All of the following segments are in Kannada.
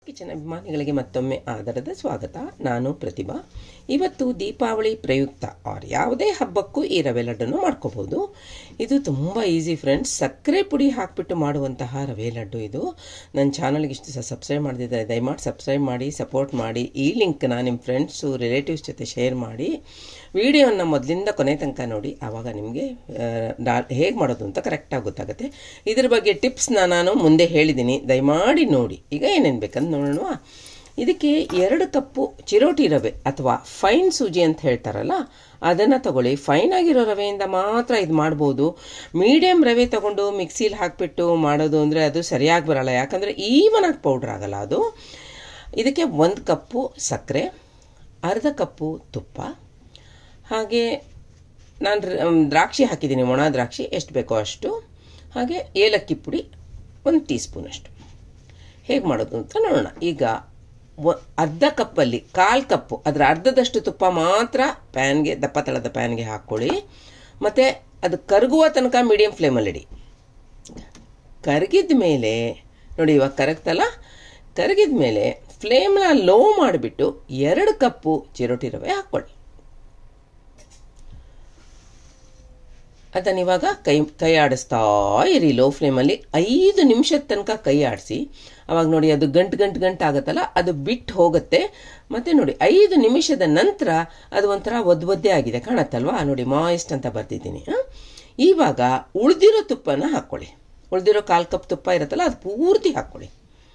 ಕಿಚನ್ ಅಭಿಮಾನಿಗಳಿಗೆ ಮತ್ತೊಮ್ಮೆ ಆದರದ ಸ್ವಾಗತ ನಾನು ಪ್ರತಿಭಾ ಇವತ್ತು ದೀಪಾವಳಿ ಪ್ರಯುಕ್ತ ಆರ್ ಯಾವುದೇ ಹಬ್ಬಕ್ಕೂ ಈ ರವೆ ಲಡ್ಡನ್ನು ಮಾಡ್ಕೋಬೋದು ಇದು ತುಂಬ ಈಸಿ ಫ್ರೆಂಡ್ಸ್ ಸಕ್ಕರೆ ಪುಡಿ ಹಾಕಿಬಿಟ್ಟು ಮಾಡುವಂತಹ ರವೆ ಲಡ್ಡು ಇದು ನನ್ನ ಚಾನಲ್ಗೆ ಇಷ್ಟು ಸಹ ಸಬ್ಸ್ಕ್ರೈಬ್ ಮಾಡಿದ್ದಾರೆ ದಯಮಾಡಿ ಸಬ್ಸ್ಕ್ರೈಬ್ ಮಾಡಿ ಸಪೋರ್ಟ್ ಮಾಡಿ ಈ ಲಿಂಕ್ನ ನಿಮ್ಮ ಫ್ರೆಂಡ್ಸು ರಿಲೇಟಿವ್ಸ್ ಜೊತೆ ಶೇರ್ ಮಾಡಿ ವಿಡಿಯೋನ ಮೊದಲಿಂದ ಕೊನೆ ತನಕ ನೋಡಿ ಆವಾಗ ನಿಮಗೆ ಹೇಗೆ ಮಾಡೋದು ಅಂತ ಕರೆಕ್ಟಾಗಿ ಗೊತ್ತಾಗುತ್ತೆ ಇದ್ರ ಬಗ್ಗೆ ಟಿಪ್ಸ್ನ ನಾನು ಮುಂದೆ ಹೇಳಿದ್ದೀನಿ ದಯಮಾಡಿ ನೋಡಿ ಈಗ ಏನೇನು ಬೇಕಂತ ನೋಡೋಣ ಇದಕ್ಕೆ ಎರಡು ಕಪ್ಪು ಚಿರೋಟಿ ರವೆ ಅಥವಾ ಫೈನ್ ಸೂಜಿ ಅಂತ ಹೇಳ್ತಾರಲ್ಲ ಅದನ್ನು ತಗೊಳ್ಳಿ ಫೈನ್ ಆಗಿರೋ ರವೆಯಿಂದ ಮಾತ್ರ ಇದು ಮಾಡ್ಬೋದು ಮೀಡಿಯಮ್ ರವೆ ತಗೊಂಡು ಮಿಕ್ಸಿಲಿ ಹಾಕಿಬಿಟ್ಟು ಮಾಡೋದು ಅಂದರೆ ಅದು ಸರಿಯಾಗಿ ಬರಲ್ಲ ಯಾಕಂದರೆ ಈವನಾಗಿ ಪೌಡ್ರ್ ಆಗಲ್ಲ ಅದು ಇದಕ್ಕೆ ಒಂದು ಕಪ್ಪು ಸಕ್ಕರೆ ಅರ್ಧ ಕಪ್ಪು ತುಪ್ಪ ಹಾಗೆ ನಾನು ದ್ರಾಕ್ಷಿ ಹಾಕಿದ್ದೀನಿ ಒಣ ದ್ರಾಕ್ಷಿ ಎಷ್ಟು ಬೇಕೋ ಅಷ್ಟು ಹಾಗೆ ಏಲಕ್ಕಿ ಪುಡಿ ಒಂದು ಟೀ ಸ್ಪೂನಷ್ಟು ಹೇಗೆ ಮಾಡೋದು ಅಂತ ನೋಡೋಣ ಈಗ ಒ ಅರ್ಧ ಕಪ್ಪಲ್ಲಿ ಕಾಲು ಕಪ್ಪು ಅದರ ಅರ್ಧದಷ್ಟು ತುಪ್ಪ ಮಾತ್ರ ಪ್ಯಾನ್ಗೆ ದಪ್ಪ ತಳದ ಪ್ಯಾನ್ಗೆ ಹಾಕ್ಕೊಳ್ಳಿ ಮತ್ತು ಅದು ಕರಗುವ ತನಕ ಮೀಡಿಯಮ್ ಫ್ಲೇಮಲ್ಲಿಡಿ ಕರಗಿದ ಮೇಲೆ ನೋಡಿ ಇವಾಗ ಕರಗ್ತಲ್ಲ ಕರಗಿದ ಮೇಲೆ ಫ್ಲೇಮ್ನ ಲೋ ಮಾಡಿಬಿಟ್ಟು ಎರಡು ಕಪ್ಪು ಚಿರೋಟಿ ರವೆ ಹಾಕ್ಕೊಳ್ಳಿ ಅದನ್ನು ಇವಾಗ ಕೈ ಕೈ ಆಡಿಸ್ತಾ ಇರಿ ಲೋ ಫ್ಲೇಮಲ್ಲಿ ಐದು ನಿಮಿಷದ ತನಕ ಕೈ ಆಡಿಸಿ ಅವಾಗ ನೋಡಿ ಅದು ಗಂಟು ಗಂಟು ಗಂಟು ಆಗುತ್ತಲ್ಲ ಅದು ಬಿಟ್ಟು ಹೋಗುತ್ತೆ ಮತ್ತು ನೋಡಿ ಐದು ನಿಮಿಷದ ನಂತರ ಅದು ಒಂಥರ ಒದ್ದು ಒದ್ದೆ ಆಗಿದೆ ಕಾಣತ್ತಲ್ವಾ ನೋಡಿ ಮಾಯಿಸ್ಟ್ ಅಂತ ಬರ್ತಿದ್ದೀನಿ ಇವಾಗ ಉಳಿದಿರೋ ತುಪ್ಪನ ಹಾಕ್ಕೊಳ್ಳಿ ಉಳಿದಿರೋ ಕಾಲು ಕಪ್ ತುಪ್ಪ ಇರುತ್ತಲ್ಲ ಅದು ಪೂರ್ತಿ ಹಾಕ್ಕೊಳ್ಳಿ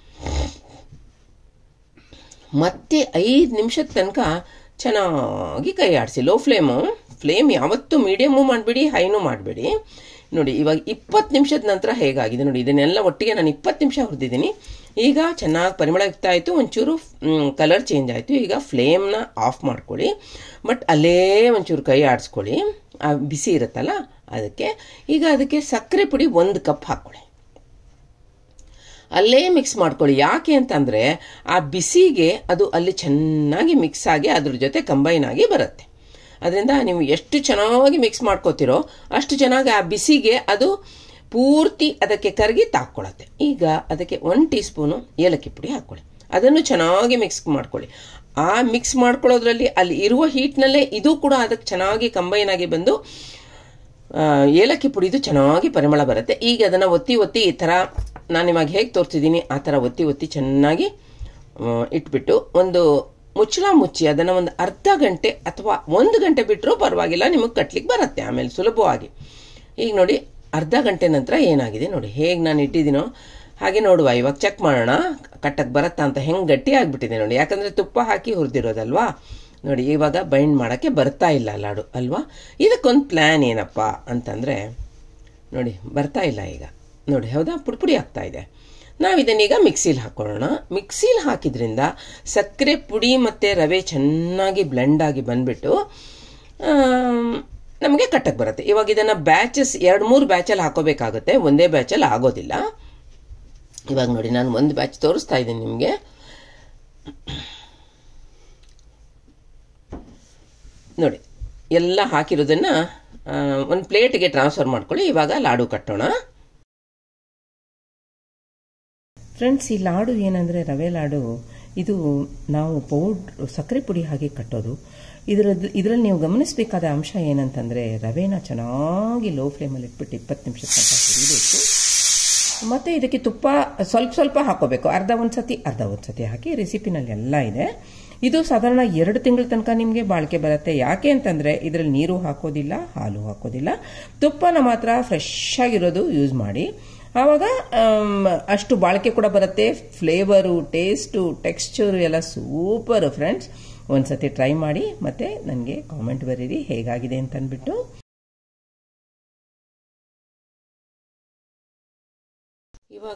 ಮತ್ತೆ ಐದು ನಿಮಿಷದ ತನಕ ಚೆನ್ನಾಗಿ ಕೈ ಆಡಿಸಿ ಲೋ ಫ್ಲೇಮು ಫ್ಲೇಮ್ ಯಾವತ್ತೂ ಮೀಡಿಯಮ್ಮು ಮಾಡಬೇಡಿ ಹೈನೂ ಮಾಡಬೇಡಿ ನೋಡಿ ಇವಾಗ ಇಪ್ಪತ್ತು ನಿಮಿಷದ ನಂತರ ಹೇಗಾಗಿದೆ ನೋಡಿ ಇದನ್ನೆಲ್ಲ ಒಟ್ಟಿಗೆ ನಾನು ಇಪ್ಪತ್ತು ನಿಮಿಷ ಹುರಿದಿದ್ದೀನಿ ಈಗ ಚೆನ್ನಾಗಿ ಪರಿಮಳ ಯುಕ್ತ ಆಯಿತು ಒಂಚೂರು ಕಲರ್ ಚೇಂಜ್ ಆಯಿತು ಈಗ ಫ್ಲೇಮ್ನ ಆಫ್ ಮಾಡ್ಕೊಳ್ಳಿ ಬಟ್ ಅಲ್ಲೇ ಒಂಚೂರು ಕೈ ಆಡಿಸ್ಕೊಳ್ಳಿ ಆ ಬಿಸಿ ಇರುತ್ತಲ್ಲ ಅದಕ್ಕೆ ಈಗ ಅದಕ್ಕೆ ಸಕ್ಕರೆ ಪುಡಿ ಒಂದು ಕಪ್ ಹಾಕ್ಕೊಳ್ಳಿ ಅಲ್ಲೇ ಮಿಕ್ಸ್ ಮಾಡ್ಕೊಳ್ಳಿ ಯಾಕೆ ಅಂತಂದರೆ ಆ ಬಿಸಿಗೆ ಅದು ಅಲ್ಲಿ ಚೆನ್ನಾಗಿ ಮಿಕ್ಸ್ ಆಗಿ ಅದ್ರ ಜೊತೆ ಕಂಬೈನ್ ಆಗಿ ಬರುತ್ತೆ ಅದರಿಂದ ನೀವು ಎಷ್ಟು ಚೆನ್ನಾಗಿ ಮಿಕ್ಸ್ ಮಾಡ್ಕೋತಿರೋ ಅಷ್ಟು ಚೆನ್ನಾಗಿ ಆ ಬಿಸಿಗೆ ಅದು ಪೂರ್ತಿ ಅದಕ್ಕೆ ಕರಗಿ ತಾಕ್ಕೊಳತ್ತೆ ಈಗ ಅದಕ್ಕೆ ಒನ್ ಟೀ ಸ್ಪೂನು ಏಲಕ್ಕಿ ಪುಡಿ ಹಾಕ್ಕೊಳ್ಳಿ ಅದನ್ನು ಚೆನ್ನಾಗಿ ಮಿಕ್ಸ್ ಮಾಡ್ಕೊಳ್ಳಿ ಆ ಮಿಕ್ಸ್ ಮಾಡ್ಕೊಳ್ಳೋದ್ರಲ್ಲಿ ಅಲ್ಲಿ ಇರುವ ಹೀಟ್ನಲ್ಲೇ ಇದು ಕೂಡ ಅದಕ್ಕೆ ಚೆನ್ನಾಗಿ ಕಂಬೈನ್ ಆಗಿ ಬಂದು ಏಲಕ್ಕಿ ಪುಡಿದು ಚೆನ್ನಾಗಿ ಪರಿಮಳ ಬರುತ್ತೆ ಈಗ ಅದನ್ನು ಒತ್ತಿ ಒತ್ತಿ ಈ ಥರ ನಾನು ಇವಾಗ ಹೇಗೆ ತೋರಿಸಿದ್ದೀನಿ ಆ ಥರ ಒತ್ತಿ ಒತ್ತಿ ಚೆನ್ನಾಗಿ ಇಟ್ಬಿಟ್ಟು ಒಂದು ಮುಚ್ಚಳ ಮುಚ್ಚಿ ಅದನ್ನು ಒಂದು ಅರ್ಧ ಗಂಟೆ ಅಥವಾ ಒಂದು ಗಂಟೆ ಬಿಟ್ಟರೂ ಪರವಾಗಿಲ್ಲ ನಿಮಗೆ ಕಟ್ಲಿಕ್ಕೆ ಬರುತ್ತೆ ಆಮೇಲೆ ಸುಲಭವಾಗಿ ಈಗ ನೋಡಿ ಅರ್ಧ ಗಂಟೆ ನಂತರ ಏನಾಗಿದೆ ನೋಡಿ ಹೇಗೆ ನಾನು ಇಟ್ಟಿದ್ದೀನೋ ಹಾಗೆ ನೋಡುವ ಇವಾಗ ಚೆಕ್ ಮಾಡೋಣ ಕಟ್ಟಕ್ಕೆ ಬರುತ್ತಾ ಅಂತ ಹೆಂಗೆ ಗಟ್ಟಿ ಆಗಿಬಿಟ್ಟಿದೆ ನೋಡಿ ಯಾಕಂದರೆ ತುಪ್ಪ ಹಾಕಿ ಹುರಿದಿರೋದಲ್ವಾ ನೋಡಿ ಇವಾಗ ಬೈಂಡ್ ಮಾಡೋಕ್ಕೆ ಬರ್ತಾ ಇಲ್ಲ ಲಾಡು ಅಲ್ವಾ ಇದಕ್ಕೊಂದು ಪ್ಲ್ಯಾನ್ ಏನಪ್ಪ ಅಂತಂದರೆ ನೋಡಿ ಬರ್ತಾ ಇಲ್ಲ ಈಗ ನೋಡಿ ಹೌದಾ ಪುಡಿ ಪುಡಿ ಆಗ್ತಾ ಇದೆ ನಾವು ಇದನ್ನೀಗ ಮಿಕ್ಸಿಲಿ ಹಾಕ್ಕೊಳ್ಳೋಣ ಮಿಕ್ಸಿಲಿ ಹಾಕಿದ್ರಿಂದ ಸಕ್ಕರೆ ಪುಡಿ ಮತ್ತು ರವೆ ಚೆನ್ನಾಗಿ ಬ್ಲೆಂಡ್ ಆಗಿ ಬಂದುಬಿಟ್ಟು ನಮಗೆ ಕಟ್ಟಕ್ಕೆ ಬರುತ್ತೆ ಇವಾಗ ಇದನ್ನು ಬ್ಯಾಚಸ್ ಎರಡು ಮೂರು ಬ್ಯಾಚಲ್ಲಿ ಹಾಕೋಬೇಕಾಗುತ್ತೆ ಒಂದೇ ಬ್ಯಾಚಲ್ಲಿ ಆಗೋದಿಲ್ಲ ಇವಾಗ ನೋಡಿ ನಾನು ಒಂದು ಬ್ಯಾಚ್ ತೋರಿಸ್ತಾ ಇದ್ದೀನಿ ನಿಮಗೆ ನೋಡಿ ಎಲ್ಲ ಹಾಕಿರೋದನ್ನು ಒಂದು ಪ್ಲೇಟ್ಗೆ ಟ್ರಾನ್ಸ್ಫರ್ ಮಾಡ್ಕೊಳ್ಳಿ ಇವಾಗ ಲಾಡು ಕಟ್ಟೋಣ ಫ್ರೆಂಡ್ಸ್ ಈ ಲಾಡು ಏನಂದರೆ ರವೆ ಲಾಡು ಇದು ನಾವು ಪೌಡ್ರ್ ಸಕ್ಕರೆ ಪುಡಿ ಹಾಗೆ ಕಟ್ಟೋದು ಇದರದ್ದು ಇದರಲ್ಲಿ ನೀವು ಗಮನಿಸಬೇಕಾದ ಅಂಶ ಏನಂತಂದರೆ ರವೆನ ಚೆನ್ನಾಗಿ ಲೋ ಫ್ಲೇಮಲ್ಲಿ ಇಟ್ಬಿಟ್ಟು ಇಪ್ಪತ್ತು ನಿಮಿಷ ತನಕ ಹುರಿಬೇಕು ಮತ್ತು ಇದಕ್ಕೆ ತುಪ್ಪ ಸ್ವಲ್ಪ ಸ್ವಲ್ಪ ಹಾಕೋಬೇಕು ಅರ್ಧ ಒಂದು ಸತಿ ಅರ್ಧ ಒಂದು ಸತಿ ಹಾಕಿ ರೆಸಿಪಿನಲ್ಲಿ ಎಲ್ಲ ಇದೆ ಇದು ಸಾಧಾರಣ ಎರಡು ತಿಂಗಳ ತನಕ ನಿಮಗೆ ಬಾಳಿಕೆ ಬರುತ್ತೆ ಯಾಕೆ ಅಂತಂದರೆ ಇದರಲ್ಲಿ ನೀರು ಹಾಕೋದಿಲ್ಲ ಹಾಲು ಹಾಕೋದಿಲ್ಲ ತುಪ್ಪನ ಮಾತ್ರ ಫ್ರೆಶ್ ಆಗಿರೋದು ಯೂಸ್ ಮಾಡಿ ಆವಾಗ ಅಷ್ಟು ಬಾಳಿಕೆ ಕೂಡ ಬರುತ್ತೆ ಫ್ಲೇವರು ಟೇಸ್ಟು ಟೆಕ್ಸ್ಚರು ಎಲ್ಲ ಸೂಪರು ಫ್ರೆಂಡ್ಸ್ ಒಂದು ಸತಿ ಟ್ರೈ ಮಾಡಿ ಮತ್ತು ನನಗೆ ಕಾಮೆಂಟ್ ಬರೀರಿ ಹೇಗಾಗಿದೆ ಅಂತ ಅಂದ್ಬಿಟ್ಟು ಇವಾಗ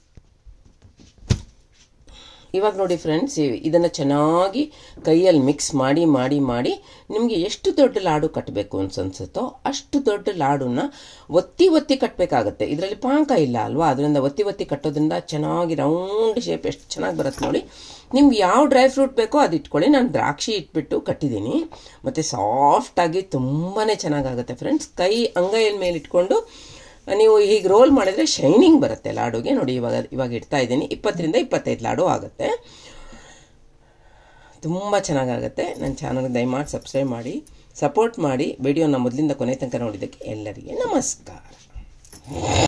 ಇವಾಗ ನೋಡಿ ಫ್ರೆಂಡ್ಸ್ ಇದನ್ನು ಚೆನ್ನಾಗಿ ಕೈಯಲ್ಲಿ ಮಿಕ್ಸ್ ಮಾಡಿ ಮಾಡಿ ಮಾಡಿ ನಿಮಗೆ ಎಷ್ಟು ದೊಡ್ಡ ಲಾಡು ಕಟ್ಟಬೇಕು ಅನ್ಸನ್ಸುತ್ತೋ ಅಷ್ಟು ದೊಡ್ಡ ಲಾಡುನ ಒತ್ತಿ ಒತ್ತಿ ಕಟ್ಟಬೇಕಾಗತ್ತೆ ಇದರಲ್ಲಿ ಪಾಂಕ ಇಲ್ಲ ಅಲ್ವಾ ಅದರಿಂದ ಒತ್ತಿ ಒತ್ತಿ ಕಟ್ಟೋದ್ರಿಂದ ಚೆನ್ನಾಗಿ ರೌಂಡ್ ಶೇಪ್ ಎಷ್ಟು ಚೆನ್ನಾಗಿ ಬರುತ್ತೆ ನೋಡಿ ನಿಮ್ಗೆ ಯಾವ ಡ್ರೈ ಫ್ರೂಟ್ ಬೇಕೋ ಅದು ಇಟ್ಕೊಳ್ಳಿ ನಾನು ದ್ರಾಕ್ಷಿ ಇಟ್ಬಿಟ್ಟು ಕಟ್ಟಿದ್ದೀನಿ ಮತ್ತು ಸಾಫ್ಟಾಗಿ ತುಂಬಾ ಚೆನ್ನಾಗಾಗುತ್ತೆ ಫ್ರೆಂಡ್ಸ್ ಕೈ ಅಂಗೈಯ ಮೇಲೆ ಇಟ್ಕೊಂಡು ನೀವು ಹೀಗೆ ರೋಲ್ ಮಾಡಿದರೆ ಶೈನಿಂಗ್ ಬರುತ್ತೆ ಲಾಡುಗೆ ನೋಡಿ ಇವಾಗ ಇವಾಗ ಇಡ್ತಾ ಇದ್ದೀನಿ ಇಪ್ಪತ್ತರಿಂದ ಇಪ್ಪತ್ತೈದು ಲಾಡು ಆಗುತ್ತೆ ತುಂಬ ಚೆನ್ನಾಗಾಗುತ್ತೆ ನನ್ನ ಚಾನಲ್ಗೆ ದಯಮಾಡಿ ಸಬ್ಸ್ಕ್ರೈಬ್ ಮಾಡಿ ಸಪೋರ್ಟ್ ಮಾಡಿ ವಿಡಿಯೋನ ಮೊದಲಿಂದ ಕೊನೆ ತನಕ ನೋಡಿದ್ದಕ್ಕೆ ಎಲ್ಲರಿಗೆ ನಮಸ್ಕಾರ